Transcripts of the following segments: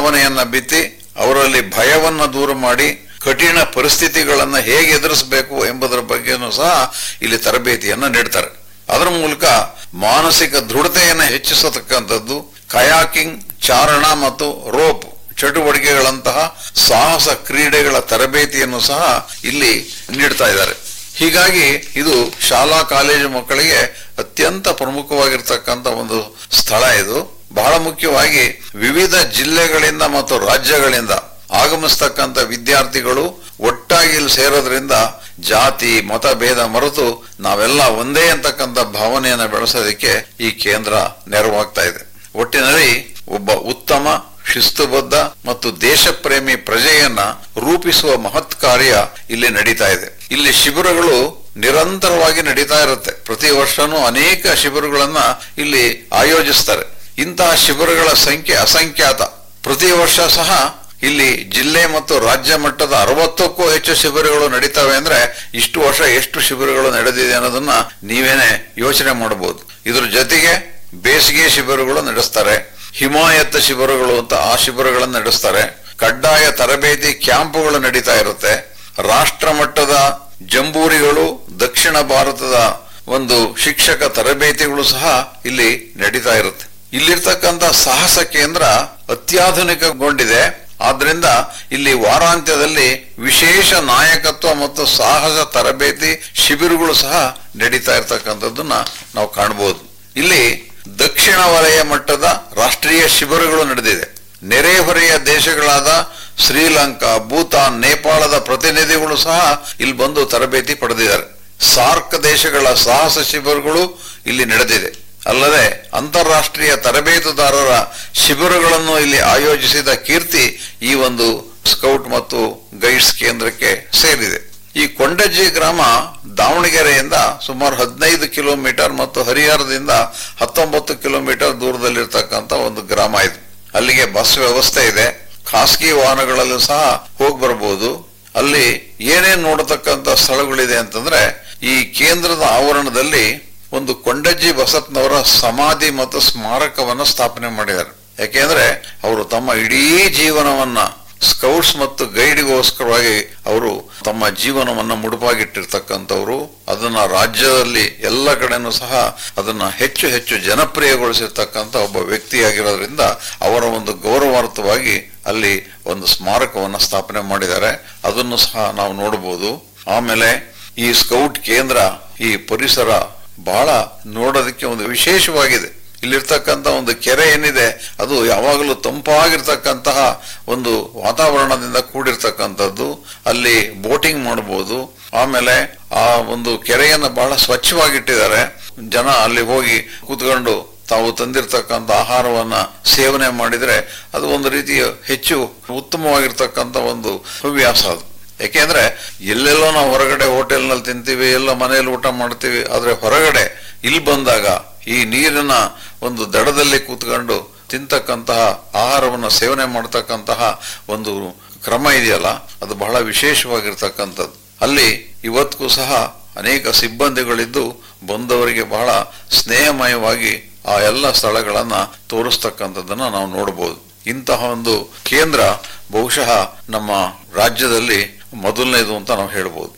ಭಾವನೆಯನ್ನ ಬಿತ್ತಿ ಅವರಲ್ಲಿ ಭಯವನ್ನ ದೂರ ಮಾಡಿ ಕಠಿಣ ಪರಿಸ್ಥಿತಿಗಳನ್ನ ಹೇಗೆ ಎದುರಿಸಬೇಕು ಎಂಬುದರ ಬಗ್ಗೆನೂ ಸಹ ಇಲ್ಲಿ ತರಬೇತಿಯನ್ನ ನೀಡ್ತಾರೆ ಅದರ ಮೂಲಕ ಮಾನಸಿಕ ದೃಢತೆಯನ್ನು ಹೆಚ್ಚಿಸತಕ್ಕಂಥದ್ದು ಕಯಾಕಿಂಗ್ ಚಾರಣ ಮತ್ತು ರೋಪ್ ಚಟುವಟಿಕೆಗಳಂತಹ ಸಾಹಸ ಕ್ರೀಡೆಗಳ ತರಬೇತಿಯನ್ನು ಸಹ ಇಲ್ಲಿ ನೀಡ್ತಾ ಇದ್ದಾರೆ ಹೀಗಾಗಿ ಇದು ಶಾಲಾ ಕಾಲೇಜು ಮಕ್ಕಳಿಗೆ ಅತ್ಯಂತ ಪ್ರಮುಖವಾಗಿರ್ತಕ್ಕಂಥ ಒಂದು ಸ್ಥಳ ಇದು ಬಹಳ ಮುಖ್ಯವಾಗಿ ವಿವಿಧ ಜಿಲ್ಲೆಗಳಿಂದ ಮತ್ತು ರಾಜ್ಯಗಳಿಂದ ಆಗಮಿಸ್ತಕ್ಕಂಥ ವಿದ್ಯಾರ್ಥಿಗಳು ಒಟ್ಟಾಗಿ ಇಲ್ಲಿ ಸೇರೋದ್ರಿಂದ ಜಾತಿ ಮತ ಭೇದ ಮರೆತು ನಾವೆಲ್ಲ ಒಂದೇ ಅಂತಕ್ಕಂಥ ಭಾವನೆಯನ್ನು ಬೆಳೆಸೋದಕ್ಕೆ ಈ ಕೇಂದ್ರ ನೆರವಾಗ್ತಾ ಇದೆ ಒಟ್ಟಿನಲ್ಲಿ ಒಬ್ಬ ಉತ್ತಮ ಶಿಸ್ತುಬದ್ಧ ಮತ್ತು ದೇಶಪ್ರೇಮಿ ಪ್ರಜೆಯನ್ನ ರೂಪಿಸುವ ಮಹತ್ ಕಾರ್ಯ ಇಲ್ಲಿ ನಡೀತಾ ಇದೆ ಇಲ್ಲಿ ಶಿಬಿರಗಳು ನಿರಂತರವಾಗಿ ನಡೀತಾ ಇರುತ್ತೆ ಪ್ರತಿ ವರ್ಷನೂ ಅನೇಕ ಶಿಬಿರಗಳನ್ನ ಇಲ್ಲಿ ಆಯೋಜಿಸ್ತಾರೆ ಇಂತಹ ಶಿಬಿರಗಳ ಸಂಖ್ಯೆ ಅಸಂಖ್ಯಾತ ಪ್ರತಿ ವರ್ಷ ಸಹ ಇಲ್ಲಿ ಜಿಲ್ಲೆ ಮತ್ತು ರಾಜ್ಯ ಮಟ್ಟದ ಅರವತ್ತಕ್ಕೂ ಹೆಚ್ಚು ಶಿಬಿರಗಳು ನಡೀತವೆ ಅಂದ್ರೆ ಇಷ್ಟು ವರ್ಷ ಎಷ್ಟು ಶಿಬಿರಗಳು ನಡೆದಿದೆ ಅನ್ನೋದನ್ನ ನೀವೇನೆ ಯೋಚನೆ ಮಾಡಬಹುದು ಇದ್ರ ಜೊತೆಗೆ ಬೇಸಿಗೆ ಶಿಬಿರಗಳು ನಡೆಸ್ತಾರೆ ಹಿಮಾಯತ್ ಶಿಬಿರಗಳು ಅಂತ ಆ ಶಿಬಿರಗಳನ್ನು ನಡೆಸ್ತಾರೆ ಕಡ್ಡಾಯ ತರಬೇತಿ ಕ್ಯಾಂಪುಗಳು ನಡೀತಾ ಇರುತ್ತೆ ರಾಷ್ಟ್ರ ಮಟ್ಟದ ಜಂಬೂರಿಗಳು ದಕ್ಷಿಣ ಭಾರತದ ಒಂದು ಶಿಕ್ಷಕ ತರಬೇತಿಗಳು ಸಹ ಇಲ್ಲಿ ನಡೀತಾ ಇರುತ್ತೆ ಇಲ್ಲಿರ್ತಕ್ಕಂಥ ಸಾಹಸ ಕೇಂದ್ರ ಅತ್ಯಾಧುನಿಕಗೊಂಡಿದೆ ಆದ್ರಿಂದ ಇಲ್ಲಿ ವಾರಾಂತ್ಯದಲ್ಲಿ ವಿಶೇಷ ನಾಯಕತ್ವ ಮತ್ತು ಸಾಹಸ ತರಬೇತಿ ಶಿಬಿರಗಳು ಸಹ ನಡೀತಾ ಇರತಕ್ಕಂಥದ್ದನ್ನ ನಾವು ಕಾಣಬಹುದು ಇಲ್ಲಿ ದಕ್ಷಿಣ ವಲಯ ಮಟ್ಟದ ರಾಷ್ಟ್ರೀಯ ಶಿಬಿರಗಳು ನಡೆದಿದೆ ನೆರೆಹೊರೆಯ ದೇಶಗಳಾದ ಶ್ರೀಲಂಕಾ ಭೂತಾನ್ ನೇಪಾಳದ ಪ್ರತಿನಿಧಿಗಳು ಸಹ ಇಲ್ಲಿ ಬಂದು ತರಬೇತಿ ಪಡೆದಿದ್ದಾರೆ ಸಾರ್ಕ್ ದೇಶಗಳ ಸಾಹಸ ಶಿಬಿರಗಳು ಇಲ್ಲಿ ನಡೆದಿದೆ ಅಲ್ಲದೆ ಅಂತಾರಾಷ್ಟ್ರೀಯ ತರಬೇತುದಾರರ ಶಿಬಿರಗಳನ್ನು ಇಲ್ಲಿ ಆಯೋಜಿಸಿದ ಕೀರ್ತಿ ಈ ಒಂದು ಸ್ಕೌಟ್ ಮತ್ತು ಗೈಡ್ಸ್ ಕೇಂದ್ರಕ್ಕೆ ಸೇರಿದೆ ಈ ಕೊಂಡಜ್ಜಿ ಗ್ರಾಮ ದಾವಣಗೆರೆಯಿಂದ ಸುಮಾರು ಹದಿನೈದು ಕಿಲೋಮೀಟರ್ ಮತ್ತು ಹರಿಹರದಿಂದ ಹತ್ತೊಂಬತ್ತು ಕಿಲೋಮೀಟರ್ ದೂರದಲ್ಲಿರ್ತಕ್ಕಂಥ ಒಂದು ಗ್ರಾಮ ಇದು ಅಲ್ಲಿಗೆ ಬಸ್ ವ್ಯವಸ್ಥೆ ಇದೆ ಖಾಸಗಿ ವಾಹನಗಳಲ್ಲೂ ಸಹ ಹೋಗಿ ಬರಬಹುದು ಅಲ್ಲಿ ಏನೇನ್ ನೋಡತಕ್ಕಂತ ಸ್ಥಳಗಳಿದೆ ಅಂತಂದ್ರೆ ಈ ಕೇಂದ್ರದ ಆವರಣದಲ್ಲಿ ಒಂದು ಕೊಂಡಜ್ಜಿ ಬಸಪ್ಪನವರ ಸಮಾಧಿ ಮತ್ತು ಸ್ಮಾರಕವನ್ನ ಸ್ಥಾಪನೆ ಮಾಡಿದ್ದಾರೆ ಯಾಕೆಂದ್ರೆ ಅವರು ತಮ್ಮ ಇಡೀ ಜೀವನವನ್ನ ಸ್ಕೌಟ್ಸ್ ಮತ್ತು ಗೈಡ್ಗೋಸ್ಕರವಾಗಿ ಅವರು ತಮ್ಮ ಜೀವನವನ್ನ ಮುಡುಪಾಗಿಟ್ಟಿರ್ತಕ್ಕಂಥವ್ರು ಅದನ್ನ ರಾಜ್ಯದಲ್ಲಿ ಎಲ್ಲ ಕಡೆನೂ ಸಹ ಅದನ್ನ ಹೆಚ್ಚು ಹೆಚ್ಚು ಜನಪ್ರಿಯಗೊಳಿಸಿರ್ತಕ್ಕಂಥ ಒಬ್ಬ ವ್ಯಕ್ತಿಯಾಗಿರೋದ್ರಿಂದ ಅವರ ಒಂದು ಗೌರವಾರ್ಥವಾಗಿ ಅಲ್ಲಿ ಒಂದು ಸ್ಮಾರಕವನ್ನ ಸ್ಥಾಪನೆ ಮಾಡಿದ್ದಾರೆ ಅದನ್ನು ಸಹ ನಾವು ನೋಡಬಹುದು ಆಮೇಲೆ ಈ ಸ್ಕೌಟ್ ಕೇಂದ್ರ ಈ ಪರಿಸರ ಬಹಳ ನೋಡೋದಕ್ಕೆ ಒಂದು ವಿಶೇಷವಾಗಿದೆ ಇಲ್ಲಿರ್ತಕ್ಕಂಥ ಒಂದು ಕೆರೆ ಏನಿದೆ ಅದು ಯಾವಾಗಲೂ ತಂಪಾಗಿರ್ತಕ್ಕಂತಹ ಒಂದು ವಾತಾವರಣದಿಂದ ಕೂಡಿರ್ತಕ್ಕಂಥದ್ದು ಅಲ್ಲಿ ಬೋಟಿಂಗ್ ಮಾಡಬಹುದು ಆಮೇಲೆ ಆ ಒಂದು ಕೆರೆಯನ್ನು ಬಹಳ ಸ್ವಚ್ಛವಾಗಿಟ್ಟಿದ್ದಾರೆ ಜನ ಅಲ್ಲಿ ಹೋಗಿ ಕೂತ್ಕೊಂಡು ತಾವು ತಂದಿರತಕ್ಕಂಥ ಆಹಾರವನ್ನ ಸೇವನೆ ಮಾಡಿದ್ರೆ ಅದು ಒಂದು ರೀತಿಯ ಹೆಚ್ಚು ಉತ್ತಮವಾಗಿರ್ತಕ್ಕಂಥ ಒಂದು ಹವ್ಯಾಸ ಅದು ಯಾಕೆಂದ್ರೆ ಎಲ್ಲೆಲ್ಲೋ ನಾವು ಹೊರಗಡೆ ಹೋಟೆಲ್ನಲ್ಲಿ ತಿಂತೀವಿ ಎಲ್ಲ ಮನೆಯಲ್ಲಿ ಊಟ ಮಾಡ್ತೀವಿ ಆದ್ರೆ ಹೊರಗಡೆ ಇಲ್ಲಿ ಬಂದಾಗ ಈ ನೀರಿನ ಒಂದು ದಡದಲ್ಲಿ ಕೂತ್ಕೊಂಡು ತಿಂತಕ್ಕಂತಹ ಆಹಾರವನ್ನು ಸೇವನೆ ಮಾಡತಕ್ಕಂತಹ ಒಂದು ಕ್ರಮ ಇದೆಯಲ್ಲ ಅದು ಬಹಳ ವಿಶೇಷವಾಗಿರ್ತಕ್ಕಂಥದ್ದು ಅಲ್ಲಿ ಇವತ್ತಿಗೂ ಸಹ ಅನೇಕ ಸಿಬ್ಬಂದಿಗಳಿದ್ದು ಬಂದವರಿಗೆ ಬಹಳ ಸ್ನೇಹಮಯವಾಗಿ ಆ ಎಲ್ಲ ಸ್ಥಳಗಳನ್ನ ತೋರಿಸ್ತಕ್ಕಂಥದ್ದನ್ನ ನಾವು ನೋಡಬಹುದು ಇಂತಹ ಒಂದು ಕೇಂದ್ರ ಬಹುಶಃ ನಮ್ಮ ರಾಜ್ಯದಲ್ಲಿ ಮೊದಲನೇದು ಅಂತ ನಾವು ಹೇಳ್ಬೋದು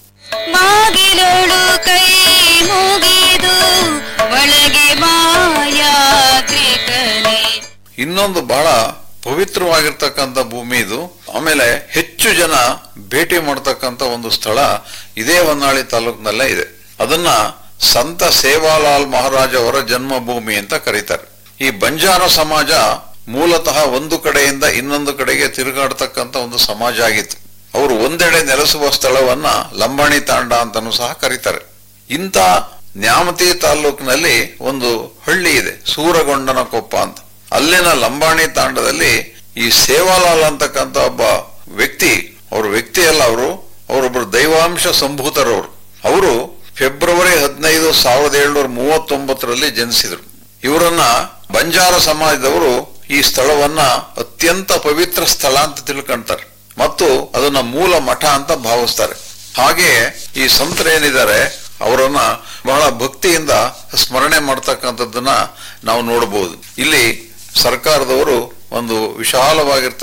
ಬಾಗಿಲೋಳು ಕೈ ಮುಗಿದು ಒಳಗೆ ಮಾಯಾತ್ರಿಕನೇ ಇನ್ನೊಂದು ಬಹಳ ಪವಿತ್ರವಾಗಿರ್ತಕ್ಕಂಥ ಭೂಮಿ ಇದು ಆಮೇಲೆ ಹೆಚ್ಚು ಜನ ಭೇಟಿ ಮಾಡತಕ್ಕಂಥ ಒಂದು ಸ್ಥಳ ಇದೇ ಹೊನ್ನಾಳಿ ತಾಲೂಕಿನಲ್ಲೇ ಇದೆ ಅದನ್ನ ಸಂತ ಸೇವಾಲಾಲ್ ಮಹಾರಾಜ್ ಅವರ ಜನ್ಮಭೂಮಿ ಅಂತ ಕರೀತಾರೆ ಈ ಬಂಜಾರ ಸಮಾಜ ಮೂಲತಃ ಒಂದು ಕಡೆಯಿಂದ ಇನ್ನೊಂದು ಕಡೆಗೆ ತಿರುಗಾಡ್ತಕ್ಕಂಥ ಒಂದು ಸಮಾಜ ಆಗಿತ್ತು ಅವರು ಒಂದೆಡೆ ನೆಲೆಸುವ ಸ್ಥಳವನ್ನ ಲಂಬಾಣಿ ತಾಂಡ ಅಂತಾನೂ ಸಹ ಕರೀತಾರೆ ಇಂಥ ನ್ಯಾಮತಿ ತಾಲೂಕಿನಲ್ಲಿ ಒಂದು ಹಳ್ಳಿ ಇದೆ ಸೂರಗೊಂಡನ ಕೊಪ್ಪ ಅಂತ ಅಲ್ಲಿನ ಲಂಬಾಣಿ ತಾಂಡದಲ್ಲಿ ಈ ಸೇವಾಲಾಲ್ ಅಂತಕ್ಕಂಥ ಒಬ್ಬ ವ್ಯಕ್ತಿ ಅವ್ರ ವ್ಯಕ್ತಿ ಅಲ್ಲ ಅವರು ಅವರೊಬ್ಬರು ದೈವಾಂಶ ಸಂಭೂತರವರು ಅವರು ಫೆಬ್ರವರಿ ಹದಿನೈದು ಸಾವಿರದ ಏಳ್ನೂರ ಮೂವತ್ತೊಂಬತ್ತರಲ್ಲಿ ಜನಿಸಿದರು ಇವರನ್ನ ಬಂಜಾರ ಸಮಾಜದವರು ಈ ಸ್ಥಳವನ್ನ ಅತ್ಯಂತ ಪವಿತ್ರ ಸ್ಥಳ ಅಂತ ತಿಳ್ಕೊಂತಾರೆ ಮತ್ತು ಅದನ್ನ ಮೂಲ ಮಠ ಅಂತ ಭಾವಿಸ್ತಾರೆ ಹಾಗೆಯೇ ಈ ಸಂತರೇನಿದ್ದಾರೆ ಅವರನ್ನ ಬಹಳ ಭಕ್ತಿಯಿಂದ ಸ್ಮರಣೆ ಮಾಡ್ತಕ್ಕಂಥದ್ದನ್ನ ನಾವು ನೋಡಬಹುದು ಇಲ್ಲಿ ಸರ್ಕಾರದವರು ಒಂದು ವಿಶಾಲವಾಗಿರ್ತಕ್ಕಂಥ